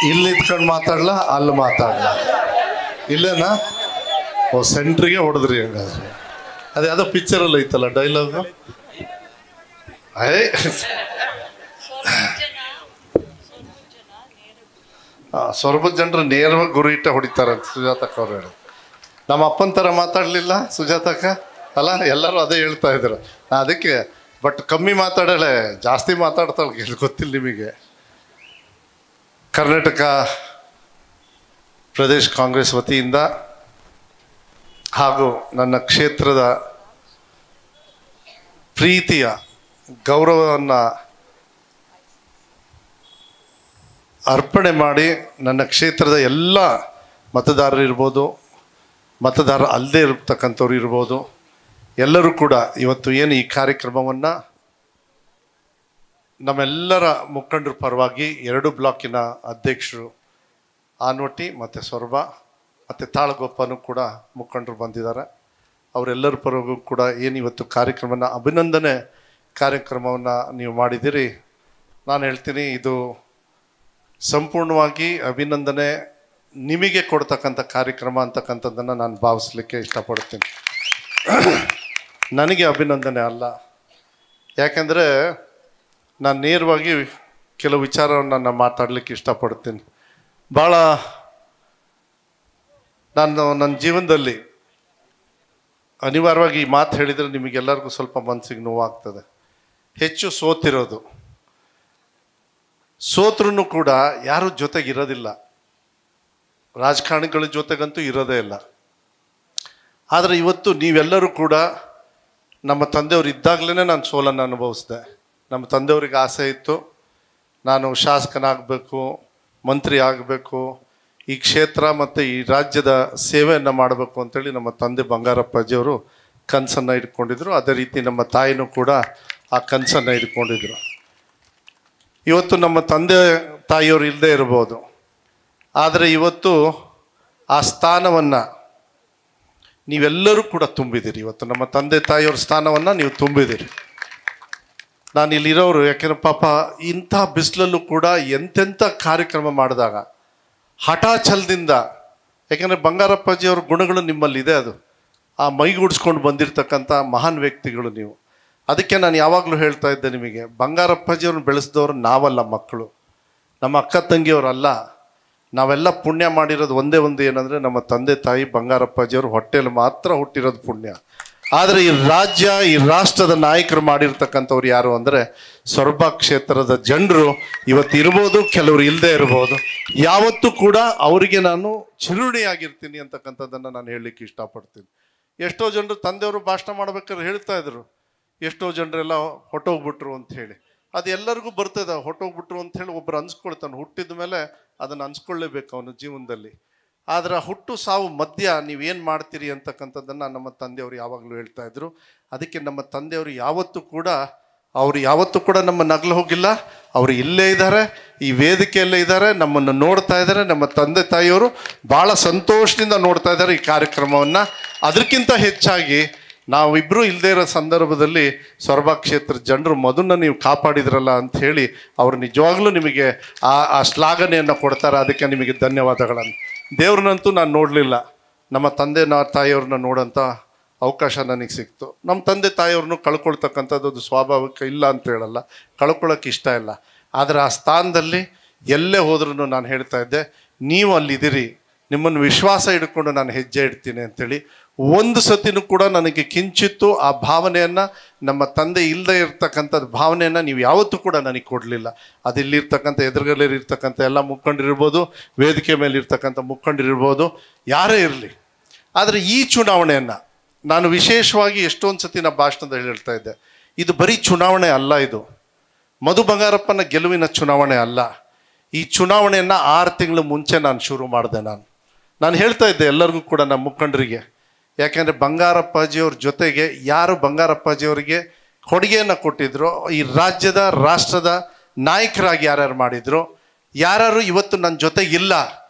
ಇಲ್ಲಿ ಇದ್ಕೊಂಡು ಮಾತಾಡ್ಲಾ ಅಲ್ಲಿ ಮಾತಾಡ್ಲಾ ಇಲ್ಲೇನಾ ಓ ಸೆಂಟ್ರಿಗೆ ಹೊಡೆದ್ರಿ ಹಂಗಾದ್ರೆ ಅದೇ ಯಾವುದೋ ಪಿಕ್ಚರಲ್ಲಿ ಐತಲ್ಲ ಡೈಲಾಗು ಏ ಸ್ವಲ್ಪ ಜನರು ನೇರವಾಗಿ ಗುರಿ ಇಟ್ಟ ಹೊಡಿತಾರಂತ ಸುಜಾತಕ್ಕ ಅವ್ರು ಹೇಳಿ ನಮ್ಮ ಅಪ್ಪನ ಥರ ಮಾತಾಡಲಿಲ್ಲ ಸುಜಾತಕ್ಕ ಅಲ್ಲ ಎಲ್ಲರೂ ಅದೇ ಹೇಳ್ತಾ ಇದ್ರು ನಾ ಅದಕ್ಕೆ ಬಟ್ ಕಮ್ಮಿ ಮಾತಾಡಳೆ ಜಾಸ್ತಿ ಮಾತಾಡ್ತಾಳೆ ಇದು ಗೊತ್ತಿಲ್ಲ ನಿಮಗೆ ಕರ್ನಾಟಕ ಪ್ರದೇಶ್ ಕಾಂಗ್ರೆಸ್ ವತಿಯಿಂದ ಹಾಗೂ ನನ್ನ ಕ್ಷೇತ್ರದ ಪ್ರೀತಿಯ ಗೌರವವನ್ನು ಅರ್ಪಣೆ ಮಾಡಿ ನನ್ನ ಕ್ಷೇತ್ರದ ಎಲ್ಲ ಮತದಾರರು ಇರ್ಬೋದು ಮತದಾರ ಅಲ್ಲದೆ ಇರತಕ್ಕಂಥವ್ರು ಇರ್ಬೋದು ಎಲ್ಲರೂ ಕೂಡ ಇವತ್ತು ಏನು ಈ ಕಾರ್ಯಕ್ರಮವನ್ನು ನಮ್ಮೆಲ್ಲರ ಮುಖಂಡರ ಪರವಾಗಿ ಎರಡು ಬ್ಲಾಕಿನ ಅಧ್ಯಕ್ಷರು ಆನೋಟಿ ಮತ್ತು ಸೊರಬ ಮತ್ತು ತಾಳಗೊಪ್ಪನೂ ಕೂಡ ಮುಖಂಡರು ಬಂದಿದ್ದಾರೆ ಅವರೆಲ್ಲರ ಪರಗೂ ಕೂಡ ಏನು ಇವತ್ತು ಕಾರ್ಯಕ್ರಮನ ಅಭಿನಂದನೆ ಕಾರ್ಯಕ್ರಮವನ್ನು ನೀವು ಮಾಡಿದ್ದೀರಿ ನಾನು ಹೇಳ್ತೀನಿ ಇದು ಸಂಪೂರ್ಣವಾಗಿ ಅಭಿನಂದನೆ ನಿಮಗೆ ಕೊಡ್ತಕ್ಕಂಥ ಕಾರ್ಯಕ್ರಮ ಅಂತಕ್ಕಂಥದ್ದನ್ನು ನಾನು ಭಾವಿಸ್ಲಿಕ್ಕೆ ಇಷ್ಟಪಡ್ತೀನಿ ನನಗೆ ಅಭಿನಂದನೆ ಅಲ್ಲ ಯಾಕೆಂದರೆ ನಾನು ನೇರವಾಗಿ ಕೆಲವು ವಿಚಾರವನ್ನು ನಾನು ಮಾತಾಡಲಿಕ್ಕೆ ಇಷ್ಟಪಡ್ತೀನಿ ಭಾಳ ನಾನು ನನ್ನ ಜೀವನದಲ್ಲಿ ಅನಿವಾರ್ಯವಾಗಿ ಈ ಮಾತು ಹೇಳಿದರೆ ನಿಮಗೆಲ್ಲರಿಗೂ ಸ್ವಲ್ಪ ಮನಸ್ಸಿಗೆ ನೋವಾಗ್ತದೆ ಹೆಚ್ಚು ಸೋತಿರೋದು ಸೋತ್ರೂ ಕೂಡ ಯಾರು ಜೊತೆಗಿರೋದಿಲ್ಲ ರಾಜಕಾರಣಿಗಳ ಜೊತೆಗಂತೂ ಇರೋದೇ ಇಲ್ಲ ಆದರೆ ಇವತ್ತು ನೀವೆಲ್ಲರೂ ಕೂಡ ನಮ್ಮ ತಂದೆಯವರು ಇದ್ದಾಗಲೇ ನಾನು ಸೋಲನ್ನು ಅನುಭವಿಸಿದೆ ನಮ್ಮ ತಂದೆಯವ್ರಿಗೆ ಆಸೆ ಇತ್ತು ನಾನು ಶಾಸಕನಾಗಬೇಕು ಮಂತ್ರಿ ಆಗಬೇಕು ಈ ಕ್ಷೇತ್ರ ಮತ್ತು ಈ ರಾಜ್ಯದ ಸೇವೆಯನ್ನು ಮಾಡಬೇಕು ಅಂತೇಳಿ ನಮ್ಮ ತಂದೆ ಬಂಗಾರಪ್ಪಾಜಿಯವರು ಕನಸನ್ನು ಇಟ್ಕೊಂಡಿದ್ರು ಅದೇ ರೀತಿ ನಮ್ಮ ತಾಯಿನೂ ಕೂಡ ಆ ಕನಸನ್ನು ಇಟ್ಕೊಂಡಿದ್ರು ಇವತ್ತು ನಮ್ಮ ತಂದೆ ತಾಯಿಯವರು ಇಲ್ಲದೆ ಇರ್ಬೋದು ಆದರೆ ಇವತ್ತು ಆ ಸ್ಥಾನವನ್ನು ನೀವೆಲ್ಲರೂ ಕೂಡ ತುಂಬಿದ್ದೀರಿ ಇವತ್ತು ನಮ್ಮ ತಂದೆ ತಾಯಿಯವ್ರ ಸ್ಥಾನವನ್ನು ನೀವು ತುಂಬಿದ್ದೀರಿ ನಾನು ಇಲ್ಲಿರೋರು ಯಾಕೆಂದ್ರೆ ಪಾಪ ಇಂಥ ಬಿಸಿಲಲ್ಲೂ ಕೂಡ ಎಂತೆಂಥ ಕಾರ್ಯಕ್ರಮ ಮಾಡಿದಾಗ ಹಠಾಚಲದಿಂದ ಯಾಕೆಂದರೆ ಬಂಗಾರಪ್ಪಾಜಿಯವ್ರ ಗುಣಗಳು ನಿಮ್ಮಲ್ಲಿದೆ ಅದು ಆ ಮೈಗೂಡಿಸ್ಕೊಂಡು ಬಂದಿರತಕ್ಕಂಥ ಮಹಾನ್ ವ್ಯಕ್ತಿಗಳು ನೀವು ಅದಕ್ಕೆ ನಾನು ಯಾವಾಗಲೂ ಹೇಳ್ತಾ ಇದ್ದೆ ನಿಮಗೆ ಬಂಗಾರಪ್ಪಾಜಿಯವ್ರನ್ನ ಬೆಳೆಸಿದವರು ನಾವಲ್ಲ ಮಕ್ಕಳು ನಮ್ಮ ಅಕ್ಕ ತಂಗಿಯವರಲ್ಲ ನಾವೆಲ್ಲ ಪುಣ್ಯ ಮಾಡಿರೋದು ಒಂದೇ ಒಂದು ಏನಂದರೆ ನಮ್ಮ ತಂದೆ ತಾಯಿ ಬಂಗಾರಪ್ಪಾಜಿಯವರು ಹೊಟ್ಟೆಯಲ್ಲಿ ಮಾತ್ರ ಹುಟ್ಟಿರೋದು ಪುಣ್ಯ ಆದರೆ ಈ ರಾಜ್ಯ ಈ ರಾಷ್ಟ್ರದ ನಾಯಕರು ಮಾಡಿರ್ತಕ್ಕಂಥವ್ರು ಯಾರು ಅಂದರೆ ಸೊರಬ ಕ್ಷೇತ್ರದ ಜನರು ಇವತ್ತು ಇರ್ಬೋದು ಕೆಲವರು ಇಲ್ಲದೆ ಇರ್ಬೋದು ಯಾವತ್ತೂ ಕೂಡ ಅವರಿಗೆ ನಾನು ಚಿರುಣಿಯಾಗಿರ್ತೀನಿ ಅಂತಕ್ಕಂಥದ್ದನ್ನು ನಾನು ಹೇಳಲಿಕ್ಕೆ ಇಷ್ಟಪಡ್ತೀನಿ ಎಷ್ಟೋ ಜನರು ತಂದೆಯವರು ಭಾಷಣ ಮಾಡ್ಬೇಕಾದ್ರೆ ಹೇಳ್ತಾ ಇದ್ರು ಎಷ್ಟೋ ಜನರೆಲ್ಲ ಹೊಟ್ಟೋಗ್ಬಿಟ್ರು ಅಂತ ಹೇಳಿ ಅದು ಎಲ್ಲರಿಗೂ ಬರ್ತದೆ ಹೊಟ್ಟೋಗ್ಬಿಟ್ರು ಅಂತ ಹೇಳಿ ಒಬ್ಬರು ಅನ್ಸ್ಕೊಳ್ತಾನೆ ಹುಟ್ಟಿದ ಮೇಲೆ ಅದನ್ನು ಅನ್ಸ್ಕೊಳ್ಳೇಬೇಕು ಅವನ ಜೀವನದಲ್ಲಿ ಆದರೆ ಆ ಹುಟ್ಟು ಸಾವು ಮಧ್ಯ ನೀವೇನು ಮಾಡ್ತೀರಿ ಅಂತಕ್ಕಂಥದ್ದನ್ನು ನಮ್ಮ ತಂದೆಯವರು ಯಾವಾಗಲೂ ಹೇಳ್ತಾ ಇದ್ರು ಅದಕ್ಕೆ ನಮ್ಮ ತಂದೆಯವರು ಯಾವತ್ತೂ ಕೂಡ ಅವರು ಯಾವತ್ತೂ ಕೂಡ ನಮ್ಮ ನಗಲು ಹೋಗಿಲ್ಲ ಅವರು ಇಲ್ಲೇ ಇದ್ದಾರೆ ಈ ವೇದಿಕೆಯಲ್ಲೇ ಇದ್ದಾರೆ ನಮ್ಮನ್ನು ನೋಡ್ತಾ ಇದ್ದಾರೆ ನಮ್ಮ ತಂದೆ ತಾಯಿಯವರು ಭಾಳ ಸಂತೋಷದಿಂದ ನೋಡ್ತಾ ಇದ್ದಾರೆ ಈ ಕಾರ್ಯಕ್ರಮವನ್ನು ಅದಕ್ಕಿಂತ ಹೆಚ್ಚಾಗಿ ನಾವಿಬ್ಬರು ಇಲ್ಲದೇ ಇರೋ ಸಂದರ್ಭದಲ್ಲಿ ಸೊರಬ ಕ್ಷೇತ್ರದ ಜನರು ಮಧುನ ನೀವು ಕಾಪಾಡಿದ್ರಲ್ಲ ಅಂತ ಹೇಳಿ ಅವರು ನಿಜವಾಗ್ಲೂ ನಿಮಗೆ ಆ ಆ ಶ್ಲಾಘನೆಯನ್ನು ಕೊಡ್ತಾರೆ ಅದಕ್ಕೆ ನಿಮಗೆ ಧನ್ಯವಾದಗಳನ್ನು ದೇವ್ರನ್ನಂತೂ ನಾನು ನೋಡಲಿಲ್ಲ ನಮ್ಮ ತಂದೆ ನಾ ತಾಯಿಯವ್ರನ್ನ ನೋಡೋಂಥ ಅವಕಾಶ ನನಗೆ ಸಿಕ್ತು ನಮ್ಮ ತಂದೆ ತಾಯಿಯವ್ರನ್ನೂ ಕಳ್ಕೊಳ್ತಕ್ಕಂಥದ್ದು ಅದು ಸ್ವಾಭಾವಿಕ ಇಲ್ಲ ಅಂತ ಹೇಳಲ್ಲ ಕಳ್ಕೊಳ್ಳೋಕೆ ಇಷ್ಟ ಇಲ್ಲ ಆದರೆ ಆ ಸ್ಥಾನದಲ್ಲಿ ಎಲ್ಲೇ ಹೋದ್ರೂ ನಾನು ಹೇಳ್ತಾ ಇದ್ದೆ ನೀವು ಅಲ್ಲಿದ್ದೀರಿ ನಿಮ್ಮನ್ನು ವಿಶ್ವಾಸ ಇಟ್ಕೊಂಡು ನಾನು ಹೆಜ್ಜೆ ಇಡ್ತೀನಿ ಅಂತೇಳಿ ಒಂದು ಸತಿನೂ ಕೂಡ ನನಗೆ ಕಿಂಚಿತ್ತು ಆ ಭಾವನೆಯನ್ನು ನಮ್ಮ ತಂದೆ ಇಲ್ಲದೆ ಇರ್ತಕ್ಕಂಥದ್ದು ಭಾವನೆಯನ್ನು ನೀವು ಯಾವತ್ತೂ ಕೂಡ ನನಗೆ ಕೊಡಲಿಲ್ಲ ಅದು ಇಲ್ಲಿರ್ತಕ್ಕಂಥ ಎದುರುಗಲ್ಲಿ ಇರ್ತಕ್ಕಂಥ ಎಲ್ಲ ಮುಖಂಡರಿರ್ಬೋದು ವೇದಿಕೆ ಮೇಲೆ ಇರ್ತಕ್ಕಂಥ ಮುಖಂಡರಿರ್ಬೋದು ಯಾರೇ ಇರಲಿ ಆದರೆ ಈ ಚುನಾವಣೆಯನ್ನು ನಾನು ವಿಶೇಷವಾಗಿ ಎಷ್ಟೊಂದು ಸತಿ ನಾನು ಭಾಷಣದಲ್ಲಿ ಹೇಳ್ತಾ ಇದ್ದೆ ಇದು ಬರೀ ಚುನಾವಣೆ ಅಲ್ಲ ಇದು ಮಧು ಬಂಗಾರಪ್ಪನ ಗೆಲುವಿನ ಚುನಾವಣೆ ಅಲ್ಲ ಈ ಚುನಾವಣೆಯನ್ನು ಆರು ತಿಂಗಳು ಮುಂಚೆ ನಾನು ಶುರು ಮಾಡಿದೆ ನಾನು ನಾನು ಹೇಳ್ತಾ ಇದ್ದೆ ಎಲ್ಲರಿಗೂ ಕೂಡ ನಮ್ಮ ಮುಖಂಡರಿಗೆ ಯಾಕೆಂದರೆ ಬಂಗಾರಪ್ಪಾಜಿಯವ್ರ ಜೊತೆಗೆ ಯಾರು ಬಂಗಾರಪ್ಪಾಜಿಯವರಿಗೆ ಕೊಡುಗೆಯನ್ನು ಕೊಟ್ಟಿದ್ರು ಈ ರಾಜ್ಯದ ರಾಷ್ಟ್ರದ ನಾಯಕರಾಗಿ ಯಾರ್ಯಾರು ಮಾಡಿದ್ರು ಯಾರ್ಯಾರು ಇವತ್ತು ನನ್ನ ಜೊತೆ ಇಲ್ಲ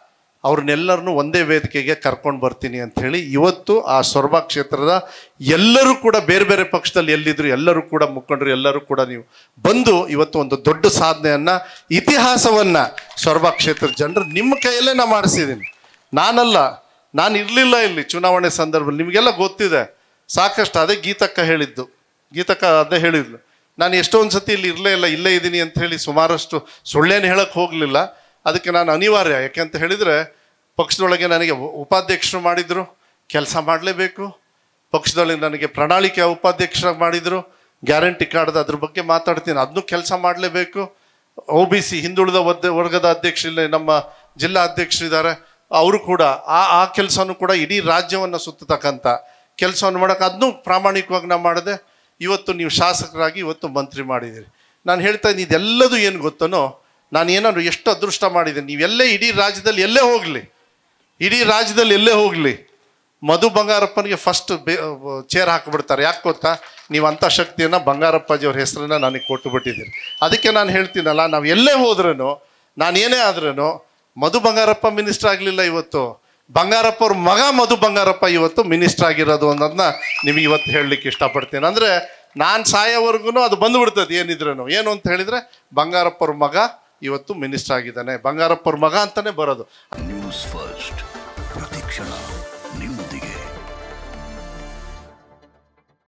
ಅವ್ರನ್ನೆಲ್ಲರನ್ನೂ ಒಂದೇ ವೇದಿಕೆಗೆ ಕರ್ಕೊಂಡು ಬರ್ತೀನಿ ಅಂತ ಹೇಳಿ ಇವತ್ತು ಆ ಸೊರಬ ಕ್ಷೇತ್ರದ ಎಲ್ಲರೂ ಕೂಡ ಬೇರೆ ಬೇರೆ ಪಕ್ಷದಲ್ಲಿ ಎಲ್ಲಿದ್ರು ಎಲ್ಲರೂ ಕೂಡ ಮುಖಂಡರು ಎಲ್ಲರೂ ಕೂಡ ನೀವು ಬಂದು ಇವತ್ತು ಒಂದು ದೊಡ್ಡ ಸಾಧನೆಯನ್ನ ಇತಿಹಾಸವನ್ನ ಸೊರಬ ಕ್ಷೇತ್ರದ ಜನರು ನಿಮ್ಮ ಕೈಯಲ್ಲೇ ನಾ ಮಾಡಿಸಿದ್ದೀನಿ ನಾನಲ್ಲ ನಾನು ಇರಲಿಲ್ಲ ಇಲ್ಲಿ ಚುನಾವಣೆ ಸಂದರ್ಭದಲ್ಲಿ ನಿಮಗೆಲ್ಲ ಗೊತ್ತಿದೆ ಸಾಕಷ್ಟು ಅದೇ ಗೀತಕ್ಕ ಹೇಳಿದ್ದು ಗೀತಕ್ಕ ಅದೇ ಹೇಳಿದ್ಲು ನಾನು ಎಷ್ಟೊಂದು ಸತಿ ಇಲ್ಲಿ ಇರಲೇ ಇಲ್ಲ ಇಲ್ಲೇ ಇದ್ದೀನಿ ಅಂತ ಹೇಳಿ ಸುಮಾರಷ್ಟು ಸುಳ್ಳೇನು ಹೇಳಕ್ಕೆ ಹೋಗಲಿಲ್ಲ ಅದಕ್ಕೆ ನಾನು ಅನಿವಾರ್ಯ ಯಾಕೆಂತ ಹೇಳಿದರೆ ಪಕ್ಷದೊಳಗೆ ನನಗೆ ಉ- ಉಪಾಧ್ಯಕ್ಷರು ಮಾಡಿದರು ಕೆಲಸ ಮಾಡಲೇಬೇಕು ಪಕ್ಷದೊಳಗೆ ನನಗೆ ಪ್ರಣಾಳಿಕೆ ಉಪಾಧ್ಯಕ್ಷರಾಗಿ ಮಾಡಿದರು ಗ್ಯಾರಂಟಿ ಕಾರ್ಡ್ದು ಅದ್ರ ಬಗ್ಗೆ ಮಾತಾಡ್ತೀನಿ ಅದನ್ನು ಕೆಲಸ ಮಾಡಲೇಬೇಕು ಒ ಬಿ ಸಿ ಹಿಂದುಳಿದ ವರ್ಗ ವರ್ಗದ ಅಧ್ಯಕ್ಷ ಇಲ್ಲಿ ನಮ್ಮ ಜಿಲ್ಲಾ ಅಧ್ಯಕ್ಷರಿದ್ದಾರೆ ಅವರು ಕೂಡ ಆ ಆ ಕೆಲಸನೂ ಕೂಡ ಇಡೀ ರಾಜ್ಯವನ್ನು ಸುತ್ತತಕ್ಕಂಥ ಕೆಲಸವನ್ನು ಮಾಡೋಕೆ ಅದನ್ನೂ ಪ್ರಾಮಾಣಿಕವಾಗಿ ನಾವು ಮಾಡಿದೆ ಇವತ್ತು ನೀವು ಶಾಸಕರಾಗಿ ಇವತ್ತು ಮಂತ್ರಿ ಮಾಡಿದ್ದೀರಿ ನಾನು ಹೇಳ್ತಾ ಇದ್ದೀನಿ ಇದೆಲ್ಲದೂ ಏನು ಗೊತ್ತನೋ ನಾನು ಏನಾದ್ರು ಎಷ್ಟು ಅದೃಷ್ಟ ಮಾಡಿದ್ದೀನಿ ನೀವೆಲ್ಲೇ ಇಡೀ ರಾಜ್ಯದಲ್ಲಿ ಎಲ್ಲೇ ಹೋಗಲಿ ಇಡೀ ರಾಜ್ಯದಲ್ಲಿ ಎಲ್ಲೇ ಹೋಗಲಿ ಮಧು ಬಂಗಾರಪ್ಪನಿಗೆ ಫಸ್ಟ್ ಬೇ ಚೇರ್ ಹಾಕಿಬಿಡ್ತಾರೆ ಯಾಕೆ ಗೊತ್ತಾ ನೀವು ಅಂಥ ಶಕ್ತಿಯನ್ನು ಬಂಗಾರಪ್ಪಾಜಿಯವ್ರ ಹೆಸರನ್ನ ನನಗೆ ಕೊಟ್ಟು ಬಿಟ್ಟಿದ್ದೀರಿ ಅದಕ್ಕೆ ನಾನು ಹೇಳ್ತೀನಲ್ಲ ನಾವು ಎಲ್ಲೇ ಹೋದ್ರೂ ನಾನು ಏನೇ ಆದ್ರೂ ಮಧು ಬಂಗಾರಪ್ಪ ಮಿನಿಸ್ಟರ್ ಆಗಲಿಲ್ಲ ಇವತ್ತು ಬಂಗಾರಪ್ಪ ಅವ್ರ ಮಗ ಮಧು ಬಂಗಾರಪ್ಪ ಇವತ್ತು ಮಿನಿಸ್ಟರ್ ಆಗಿರೋದು ಅನ್ನೋದನ್ನ ನಿಮಗೆ ಇವತ್ತು ಹೇಳಲಿಕ್ಕೆ ಇಷ್ಟಪಡ್ತೀನಿ ಅಂದರೆ ನಾನು ಸಾಯೋವರೆಗೂ ಅದು ಬಂದುಬಿಡ್ತದೆ ಏನಿದ್ರೂ ಏನು ಅಂತ ಹೇಳಿದರೆ ಬಂಗಾರಪ್ಪ ಅವ್ರ ಮಗ ಇವತ್ತು ಮಿನಿಸ್ಟರ್ ಆಗಿದ್ದಾನೆ ಬಂಗಾರಪ್ಪ ಅವ್ರ ಮಗ ಅಂತಲೇ ಬರೋದು ನ್ಯೂಸ್ ಫಸ್ಟ್ ಪ್ರತಿಕ್ಷಣ ನಿಮ್ಮೊಂದಿಗೆ